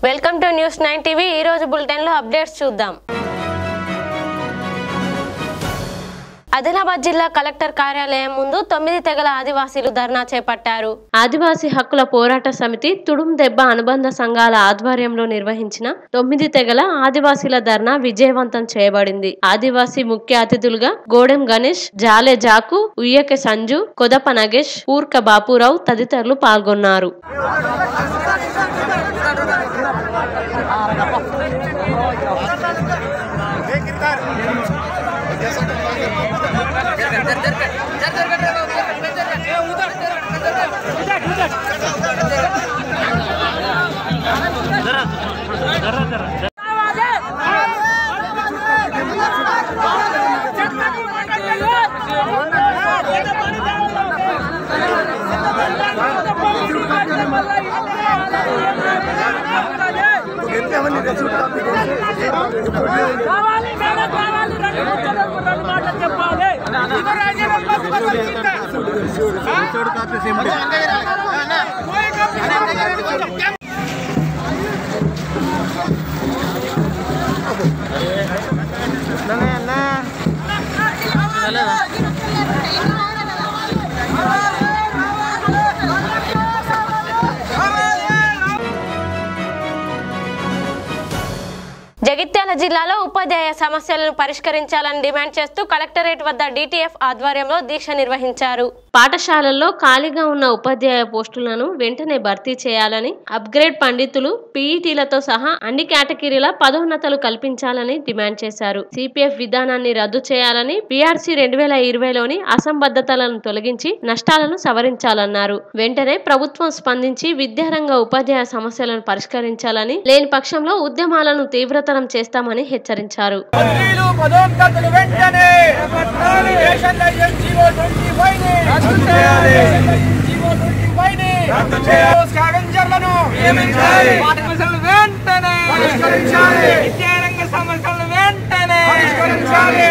Welcome to news nine TV ఈ రోజు bulletin లో అప్డేట్స్ చూద్దాం ఆదిలాబాద్ జిల్లా కలెక్టర్ కార్యాలయం ముందు తొమ్మిది తెగల ఆదివాసీలు ధర్నా చేపట్టారు ఆదివాసీ హక్కుల పోరాట సమితి తుడుం దెబ్బ అనుబంధ సంఘాల ఆధ్వర్యంలో నిర్వహించిన తొమ్మిది తెగల ఆదివాసీల ధర్నా విజయవంతం చేయబడింది ఆదివాసీ ముఖ్య అతిథులుగా గోడెం గణేష్ జాలే జాకు ఉయ్యకె సంజు కొదప నగేష్ ఊర్క బాపురావు తదితరులు పాల్గొన్నారు కావాలి మేడం కావాలి రెండు ముచ్చట్లు రెండు మాటలు చెప్పాలి జగిత్యాల జిల్లాలో ఉపాధ్యాయ సమస్యలను పరిష్కరించాలని డిమాండ్ చేస్తూ కలెక్టరేట్ వద్ద డిటిఎఫ్ ఆధ్వర్యంలో దీక్ష నిర్వహించారు పాఠశాలల్లో ఖాళీగా ఉన్న ఉపాధ్యాయ పోస్టులను వెంటనే భర్తీ చేయాలని అప్గ్రేడ్ పండితులు పీఈటీలతో సహా అన్ని కేటగిరీల పదోన్నతలు కల్పించాలని డిమాండ్ చేశారు సిపిఎఫ్ విధానాన్ని రద్దు చేయాలని పిఆర్సీ రెండు వేల ఇరవైలోని అసంబద్ధతలను తొలగించి నష్టాలను సవరించాలన్నారు వెంటనే ప్రభుత్వం స్పందించి విద్యారంగ ఉపాధ్యాయ సమస్యలను పరిష్కరించాలని లేని పక్షంలో ఉద్యమాలను తీవ్రతరం చేస్తామని హెచ్చరించారు మంత్రులు పదోన్నతులు వెంటనే ration license GO twenty five GO twenty five స్కావెంజర్లను సమస్యలు వెంటనే పరిష్కరించాలి విద్యారంగ సమస్యలు వెంటనే పరిష్కరించాలి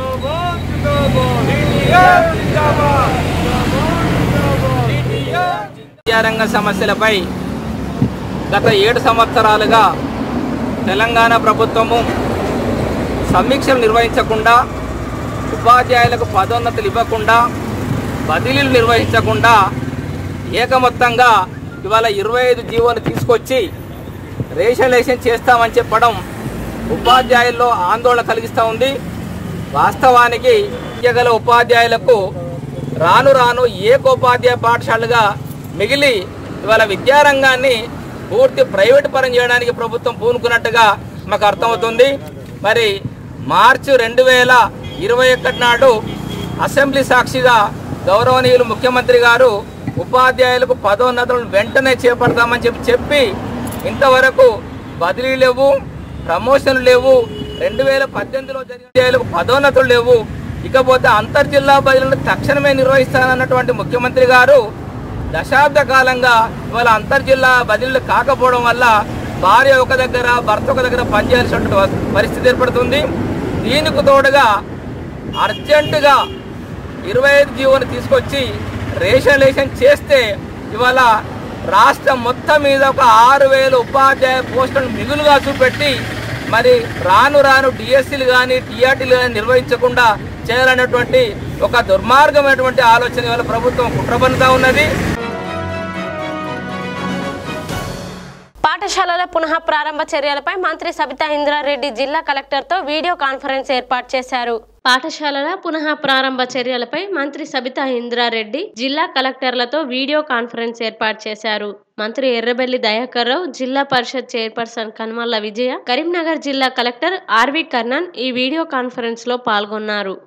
విద్యారంగ సమస్యలపై గత ఏడు సంవత్సరాలుగా తెలంగాణ ప్రభుత్వము సమీక్షలు నిర్వహించకుండా ఉపాధ్యాయులకు పదోన్నతులు ఇవ్వకుండా బదిలీలు నిర్వహించకుండా ఏకమొత్తంగా ఇవాళ ఇరవై ఐదు జీవోలు తీసుకొచ్చి రేషనలైజేషన్ చేస్తామని చెప్పడం ఉపాధ్యాయుల్లో ఆందోళన కలిగిస్తూ ఉంది వాస్తవానికి విద్యగల ఉపాధ్యాయులకు రాను రాను ఏకోపాధ్యాయ పాఠశాలగా మిగిలి ఇవాళ విద్యారంగాన్ని పూర్తి ప్రైవేట్ పరం చేయడానికి ప్రభుత్వం పూనుకున్నట్టుగా మాకు అర్థమవుతుంది మరి మార్చి రెండు వేల ఇరవై ఒకటి నాడు అసెంబ్లీ సాక్షిగా గౌరవనీయులు ముఖ్యమంత్రి గారు ఉపాధ్యాయులకు పదోన్నతులను వెంటనే చేపడతామని చెప్పి చెప్పి ఇంతవరకు బదిలీ లేవు ప్రమోషన్లు లేవు రెండు వేల పద్దెనిమిదిలో జరిగిన ఉపాధ్యాయులకు పదోన్నతులు లేవు ఇకపోతే అంతర్జిల్లా బదిలీలను తక్షణమే నిర్వహిస్తానన్నటువంటి ముఖ్యమంత్రి గారు దశాబ్ద కాలంగా ఇవాళ అంతర్జిల్లా బదిలీలు కాకపోవడం వల్ల భార్య ఒక దగ్గర భర్త ఒక దగ్గర పనిచేయాల్సినటువంటి పరిస్థితి ఏర్పడుతుంది దీనికి తోడుగా అర్జెంటుగా ఇరవై ఐదు జీవోని తీసుకొచ్చి రేషనలైజేషన్ చేస్తే ఇవాళ రాష్ట్రం మొత్తం మీద ఒక ఆరు వేల ఉపాధ్యాయ పోస్టులను మిగులుగా చూపెట్టి మరి రాను రాను డిఎస్సీలు కానీ టీఆర్టీలు కానీ నిర్వహించకుండా చేయాలనేటువంటి ఒక దుర్మార్గమైనటువంటి ఆలోచన ఇవాళ ప్రభుత్వం కుట్రపన్నుతా ఉన్నది పాఠశాలల పునః ప్రారంభ చర్యలపై మంత్రి సబితా ఇంద్రారెడ్డి జిల్లా కలెక్టర్తో వీడియో కాన్ఫరెన్స్ ఏర్పాటు చేశారు పాఠశాలల పునః ప్రారంభ చర్యలపై మంత్రి సబితా ఇంద్రారెడ్డి జిల్లా కలెక్టర్లతో వీడియో కాన్ఫరెన్స్ ఏర్పాటు చేశారు మంత్రి ఎర్రబెల్లి దయాకర్ రావు జిల్లా పరిషత్ చైర్పర్సన్ కన్మల్ల విజయ కరీంనగర్ జిల్లా కలెక్టర్ ఆర్వి కర్ణన్ ఈ వీడియో కాన్ఫరెన్స్ లో పాల్గొన్నారు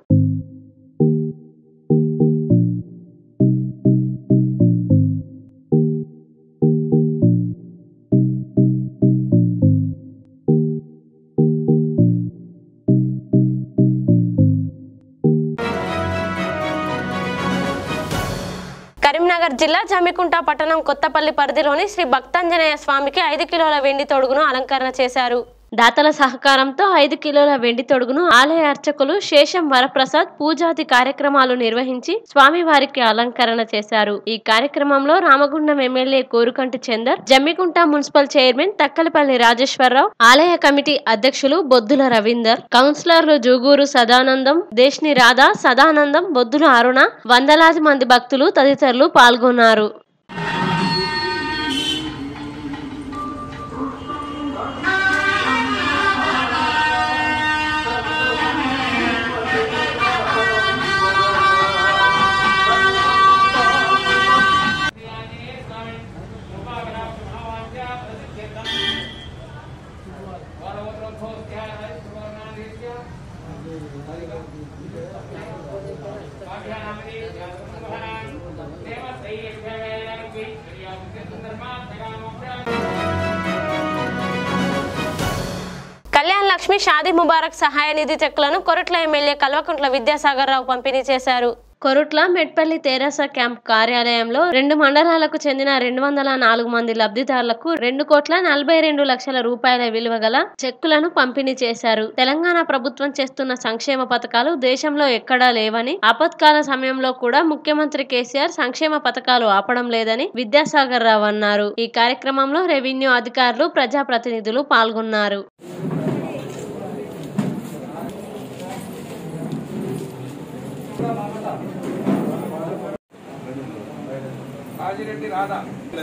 కరీంనగర్ జిల్లా జమ్మికుంట పట్టణం కొత్తపల్లి పరిధిలోని శ్రీ భక్తాంజనేయ స్వామికి ఐదు కిలోల వెండి తొడుగును అలంకరణ చేశారు దాతల సహకారంతో ఐదు కిలోల వెండి తొడుగును ఆలయ అర్చకులు శేషం వరప్రసాద్ పూజాది కార్యక్రమాలు నిర్వహించి స్వామివారికి అలంకరణ చేశారు ఈ కార్యక్రమంలో Ramagundam MLA Korukanti Chandar Jammikunta municipal chairman Thakkalapalli Rajeshwara Rao ఆలయ కమిటీ అధ్యక్షులు బొద్దుల రవీందర్ కౌన్సిలర్లు జూగూరు సదానందం దేశ్ని రాధా సదానందం బొద్దుల అరుణ వందలాది మంది భక్తులు తదితరులు పాల్గొన్నారు కళ్యాణ్ లక్ష్మి షాదీ ముబారక్ సహాయ నిధి చెక్కులను కొరట్ల ఎమ్మెల్యే కల్వకుంట్ల విద్యాసాగర్ రావు పంపిణీ చేశారు కొరుట్ల మెట్పల్లి తెరాస క్యాంప్ కార్యాలయంలో రెండు మండలాలకు చెందిన రెండు వందల నాలుగు మంది లబ్ధిదారులకు రెండు కోట్ల నలభై రెండు లక్షల రూపాయల విలువ గల చెక్కులను పంపిణీ చేశారు తెలంగాణ ప్రభుత్వం చేస్తున్న సంక్షేమ పథకాలు దేశంలో ఎక్కడా లేవని ఆపత్కాల సమయంలో కూడా ముఖ్యమంత్రి కేసీఆర్ సంక్షేమ పథకాలు ఆపడం లేదని విద్యాసాగర్ రావు అన్నారు ఈ కార్యక్రమంలో రెవెన్యూ అధికారులు ప్రజాప్రతినిధులు పాల్గొన్నారు రాజిరెడ్డి రాధా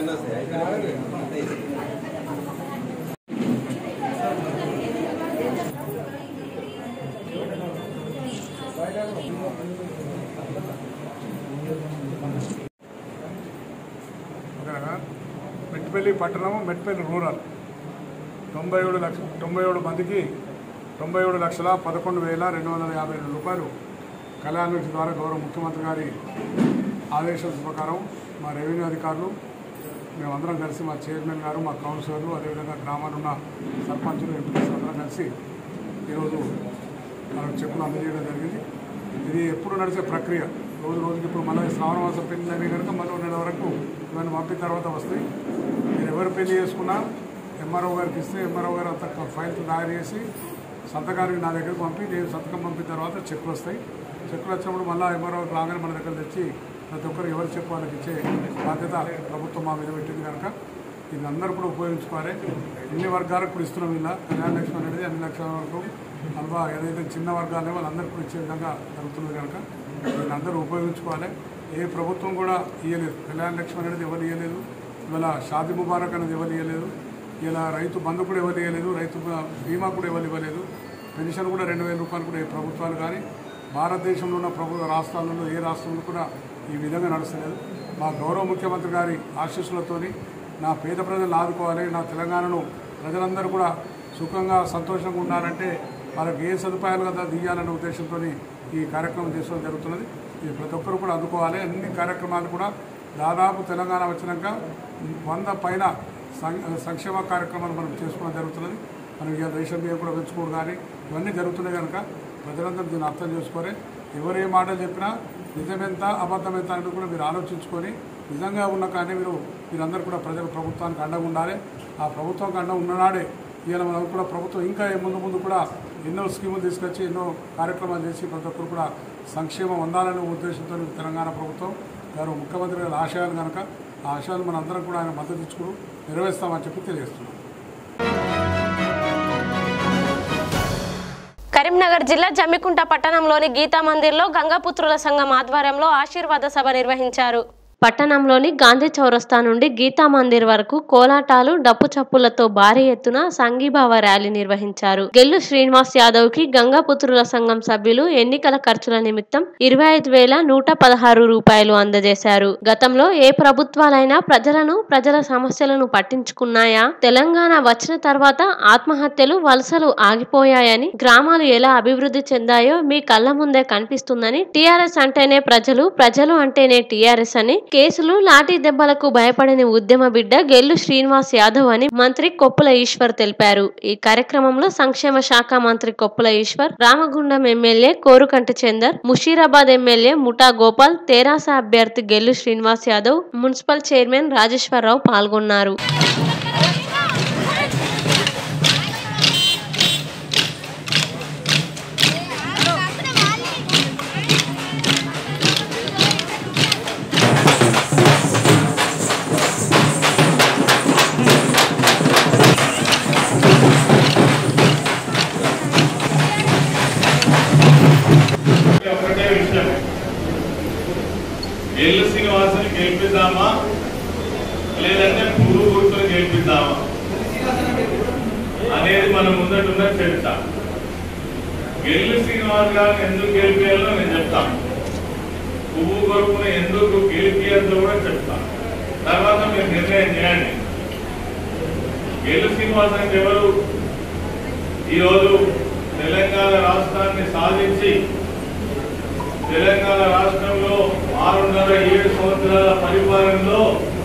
అనగా మెట్పల్లి పట్టణం మెట్పల్లి రూరల్ తొంభై ఏడు లక్ష తొంభై ఏడు మందికి తొంభై ఏడు లక్షల పదకొండు వేల రెండు వందల యాభై రెండు రూపాయలు కళ్యాణ లక్ష్మి ద్వారా గౌరవ ముఖ్యమంత్రి గారి ఆదేశాల ప్రకారం మా రెవెన్యూ అధికారులు మేమందరం కలిసి మా చైర్మన్ గారు మా కౌన్సిలర్లు అదేవిధంగా గ్రామాల్లో ఉన్న సర్పంచులు ఎంపీస్ అందరం కలిసి ఈరోజు మనకు చెప్పులు అందజేయడం జరిగింది ఇది ఎప్పుడు నడిచే ప్రక్రియ రోజు రోజుకి ఇప్పుడు మళ్ళీ శ్రావణ మాసం పెళ్లి అయినాయి కనుక మళ్ళీ నెల వరకు ఇవన్నీ పంపిన తర్వాత వస్తాయి మీరు ఎవరు పెళ్లి చేసుకున్నా ఎంఆర్ఓ గారికి ఇస్తే ఎంఆర్ఓ గారు అంత ఫైల్ తయారు చేసి సంతకానికి నా దగ్గరకు పంపి నేను సంతకం పంపిన తర్వాత చెక్కులు వస్తాయి చెక్కులు వచ్చినప్పుడు మళ్ళీ ఎంఆర్ఓ రాగానే మన దగ్గర తెచ్చి ప్రతి ఒక్కరు ఎవరు చెప్పు వాళ్ళకి ఇచ్చే బాధ్యత ప్రభుత్వం మా మీద పెట్టింది కనుక ఇది అందరూ కూడా ఉపయోగించుకోవాలి ఎన్ని వర్గాలకు కూడా ఇస్తున్నాం ఇలా కళ్యాణ లక్ష్మి అనేది అన్ని లక్షల వరకు అల్వా ఏదైతే చిన్న వర్గాలే వాళ్ళందరికీ కూడా ఇచ్చే విధంగా జరుగుతుంది కనుక దీన్ని అందరూ ఉపయోగించుకోవాలి ఏ ప్రభుత్వం కూడా ఇవ్వలేదు కళ్యాణ లక్ష్మి అనేది ఎవరు ఇవ్వలేదు ఇవాళ షాది ముబారక్ అనేది ఎవరు ఇవ్వలేదు ఇలా రైతు బంధు కూడా ఎవరు ఇవ్వలేదు రైతు బీమా కూడా ఎవరు ఇవ్వలేదు పెన్షన్ కూడా రెండు వేల రూపాయలు కూడా ఏ ప్రభుత్వాలు కానీ భారతదేశంలో ఉన్న ప్రభుత్వ రాష్ట్రాలలో ఏ రాష్ట్రంలో కూడా ఈ విధంగా నడుస్తలేదు మా గౌరవ ముఖ్యమంత్రి గారి ఆశీస్సులతోని నా పేద ప్రజలను ఆదుకోవాలి నా తెలంగాణను ప్రజలందరూ కూడా సుఖంగా సంతోషంగా ఉండాలంటే వాళ్ళకి ఏ సదుపాయాలు కదా దియ్యాలనే ఉద్దేశంతో ఈ కార్యక్రమం చేసుకోవడం జరుగుతున్నది ఇది ప్రతి ఒక్కరు కూడా అందుకోవాలి అన్ని కార్యక్రమాలు కూడా దాదాపు తెలంగాణ వచ్చినాక వంద పైన సం- సంక్షేమ కార్యక్రమాలు మనం చేసుకోవడం జరుగుతున్నది మనం ఇక రేషన్ బియ్యం కూడా పెంచుకోవడం కానీ ఇవన్నీ జరుగుతున్నాయి కనుక ప్రజలందరూ దీన్ని అర్థం చేసుకొని ఎవరు ఏ మాటలు చెప్పినా నిజమెంత అబద్ధం ఎంత అనేది కూడా మీరు ఆలోచించుకొని నిజంగా ఉన్న కానీ మీరు మీరందరూ కూడా ప్రజలు ప్రభుత్వానికి అండగా ఉండాలి ఆ ప్రభుత్వానికి అండగా ఉన్ననాడే ఇవాళ మనం కూడా ప్రభుత్వం ఇంకా ముందు ముందు కూడా ఎన్నో స్కీములు తీసుకొచ్చి ఎన్నో కార్యక్రమాలు చేసి ప్రతి ఒక్కరు కూడా సంక్షేమం అందాలనే ఉద్దేశంతో తెలంగాణ ప్రభుత్వం గారు ముఖ్యమంత్రి గారి ఆశయాలు కనుక ఆ ఆశయాలు మనందరం కూడా ఆయన మద్దతు ఇచ్చుకుని నెరవేరుస్తామని చెప్పి తెలియజేస్తున్నాం కరీంనగర్ జిల్లా జమ్మికుంట పట్టణంలోని గీతా మందిర్లో గంగాపుత్రుల సంఘం ఆధ్వర్యంలో ఆశీర్వాద సభ నిర్వహించారు పట్టణంలోని గాంధీ చౌరస్తా నుండి గీతా మందిర్ వరకు కోలాటాలు డప్పు చప్పులతో భారీ ఎత్తున సంఘీభావ ర్యాలీ నిర్వహించారు గెల్లు శ్రీనివాస్ యాదవ్ కి గంగాపుత్రుల సంఘం సభ్యులు ఎన్నికల ఖర్చుల నిమిత్తం ఇరవై ఐదు వేల నూట పదహారు రూపాయలు అందజేశారు గతంలో ఏ ప్రభుత్వాలైనా ప్రజలను ప్రజల సమస్యలను పట్టించుకున్నాయా తెలంగాణ వచ్చిన తర్వాత ఆత్మహత్యలు వలసలు ఆగిపోయాయని గ్రామాలు ఎలా అభివృద్ధి చెందాయో మీ కళ్ళ ముందే కనిపిస్తుందని టీఆర్ఎస్ అంటేనే ప్రజలు ప్రజలు అంటేనే టీఆర్ఎస్ అని కేసులు లాఠీ దెబ్బలకు భయపడని ఉద్యమ బిడ్డ గెల్లు శ్రీనివాస్ యాదవ్ అని మంత్రి కొప్పుల ఈశ్వర్ తెలిపారు ఈ కార్యక్రమంలో సంక్షేమ శాఖ మంత్రి కొప్పుల ఈశ్వర్ రామగుండం ఎమ్మెల్యే కోరుకంటి చందర్ ముషీరాబాద్ ఎమ్మెల్యే ముఠా గోపాల్ తెరాస అభ్యర్థి గెల్లు శ్రీనివాస్ యాదవ్ మున్సిపల్ చైర్మన్ రాజేశ్వరరావు పాల్గొన్నారు గెలిపిద్దామా లేదంటే పువ్వు గుర్తులు గెలిపిద్దామా అనేది మన ముందటున్న చర్చ గెల్లు శ్రీనివాస్ గారిని ఎందుకు గెలిపేయాలో నేను చెప్తాను పువ్వు కొరకున ఎందుకు గెలిపియాలో కూడా చెప్తాను తర్వాత మీరు నిర్ణయం చేయండి గెల్లు శ్రీనివాస్ అంటే ఎవరు ఈరోజు తెలంగాణ రాష్ట్రాన్ని సాధించి తెలంగాణ రాష్ట్రంలో ఆరున్నర ఏడు సంవత్సరాల పరిపాలనలో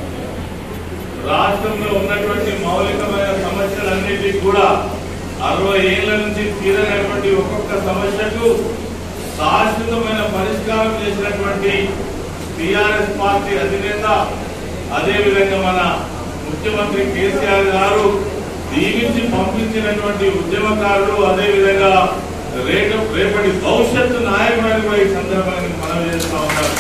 రాష్ట్రంలో ఉన్నటువంటి మౌలికమైన సమస్యలన్నిటికీ కూడా అరవై ఏళ్ల నుంచి తీరనటువంటి ఒక్కొక్క సమస్యకు శాశ్వతమైన పరిష్కారం చేసినటువంటి టిఆర్ఎస్ పార్టీ అధినేత అదేవిధంగా మన ముఖ్యమంత్రి కేసీఆర్ గారు దీవించి పంపించినటువంటి ఉద్యమకారులు అదేవిధంగా రేటు రేపటి భవిష్యత్తు నాయకుడు కూడా ఈ సందర్భంగా నేను మనవి చేస్తా ఉన్నారు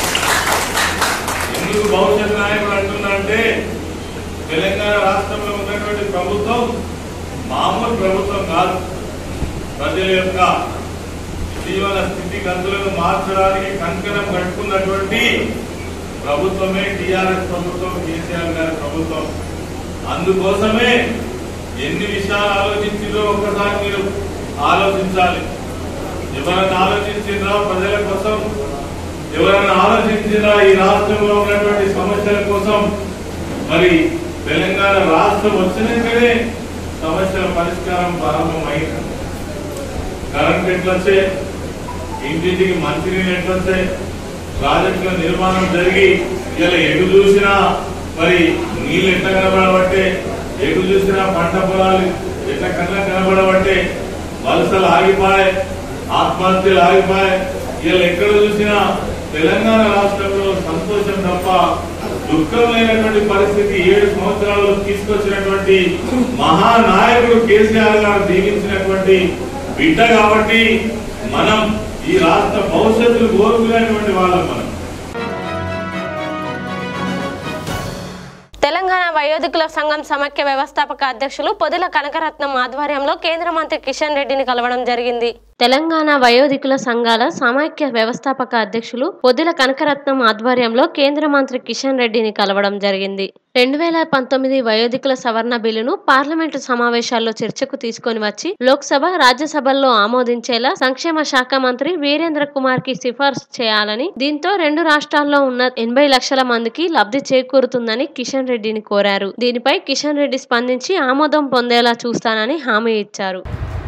ఎందుకు భవిష్యత్ నాయకుడు అంటున్నా అంటే తెలంగాణ రాష్ట్రంలో ఉన్నటువంటి ప్రభుత్వం మామూలు ప్రభుత్వం కాదు ప్రజల యొక్క జీవన స్థితిగతులను మార్చడానికి కంకణం కట్టుకున్నటువంటి ప్రభుత్వమే టిఆర్ఎస్ ప్రభుత్వం కేసీఆర్ గారి ప్రభుత్వం అందుకోసమే ఎన్ని విషయాలు ఆలోచించిందో ఒక్కసారి మీరు ఆలోచించాలి ఎవరైనా ఆలోచించిందా ప్రజల కోసం ఎవరైనా ఆలోచించిందా ఈ రాష్ట్రంలో ఉన్నటువంటి సమస్యల కోసం మరి తెలంగాణ రాష్ట్రం వచ్చినాకనే సమస్యల పరిష్కారం ప్రారంభమైంది కరెంట్ ఎట్లొచ్చే ఇంటింటికి మంచినీళ్ళు ఎట్లొచ్చే ప్రాజెక్టుల నిర్మాణం జరిగి ఇలా ఎటు చూసినా మరి నీళ్ళు ఎట్లా కనబడబట్టే ఎటు చూసినా పంట పొలాలు ఎట్లా కళ్ళ కనబడబట్టే వలసలు ఆగిపోయాయి ఆత్మహత్యలు ఆగిపోయాయి ఇలా ఎక్కడ చూసినా తెలంగాణ రాష్ట్రంలో సంతోషం తప్ప దుఃఖమైనటువంటి పరిస్థితి ఏడు సంవత్సరాల్లో తీసుకొచ్చినటువంటి మహానాయకుడు కేసీఆర్ గారు దీవించినటువంటి బిడ్డ కాబట్టి మనం ఈ రాష్ట్ర భవిష్యత్తును కోరుకునేటువంటి వాళ్ళం మనం తెలంగాణ వయోధికుల సంఘం సమైక్య వ్యవస్థాపక అధ్యక్షులు పొదిల కనకరత్నం ఆధ్వర్యంలో కేంద్ర మంత్రి కిషన్ రెడ్డిని కలవడం జరిగింది తెలంగాణ వయోధికుల సంఘాల సమైక్య వ్యవస్థాపక అధ్యక్షులు పొదిల కనకరత్నం ఆధ్వర్యంలో కేంద్ర మంత్రి కిషన్ రెడ్డిని కలవడం జరిగింది రెండు వేల పంతొమ్మిది వయోధికుల సవరణ బిల్లును పార్లమెంటు సమావేశాల్లో చర్చకు తీసుకొని వచ్చి లోక్సభ రాజ్యసభల్లో ఆమోదించేలా సంక్షేమ శాఖ మంత్రి వీరేంద్ర కుమార్ కి సిఫార్సు చేయాలని దీంతో రెండు రాష్ట్రాల్లో ఉన్న ఎనభై లక్షల మందికి లబ్ధి చేకూరుతుందని కిషన్ రెడ్డిని కోరారు దీనిపై కిషన్ రెడ్డి స్పందించి ఆమోదం పొందేలా చూస్తానని హామీ ఇచ్చారు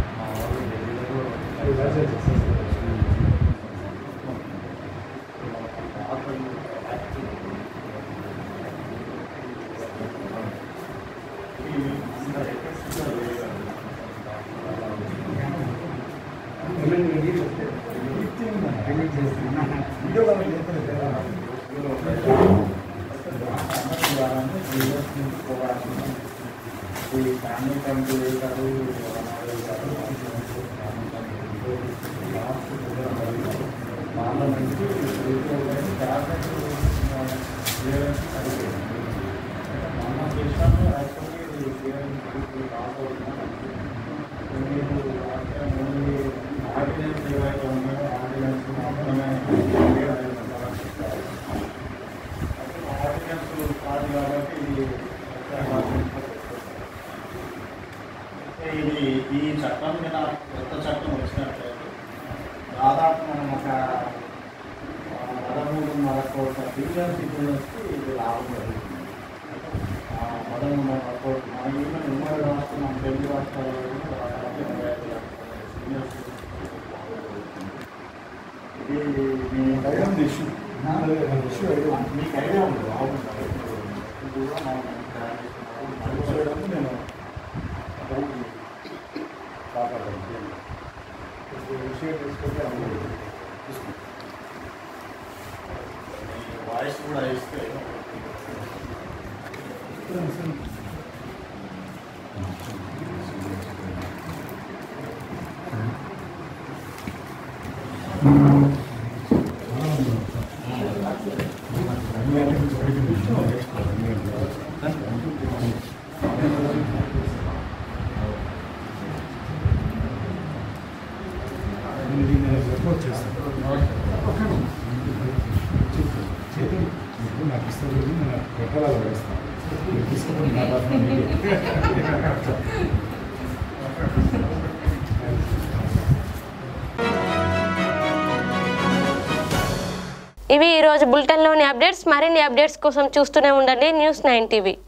ఇది ఈ చట్టం మీద కొత్త చట్టం వచ్చినట్లయితే దాదాపు మనం ఒక ఆ, పదమూడున్నర కోట్ల బిలియన్ సిటిజన్స్కి ఇది లాభం జరుగుతుంది ఆ, పదమూడున్నర కోట్లు మన ఈవెన్ ఉమ్మడి రాష్ట్రం మన తెలుగు రాష్ట్రాల్లో కూడా దాదాపు ఇరవై ఐదు లక్షల senior citizens కి లాభం జరుగుతుంది. ఇది మీ ఇష్యూ మీకు ఐడియా ఉంది బాగుంటుంది ఇది కూడా మనం తయారు చేస్తున్నాము. నేను వాయిస్ కూడా ఇస్తే నాకు ఇస్తుంది నేను పెట్టాలి పడిస్తాను మీరు తీసుకుంటుంది నా తరఫున మీకే. ఇవి ఈరోజు బులెటిన్లోని అప్డేట్స్ మరిన్ని అప్డేట్స్ కోసం చూస్తూనే ఉండండి న్యూస్ నైన్ టీవీ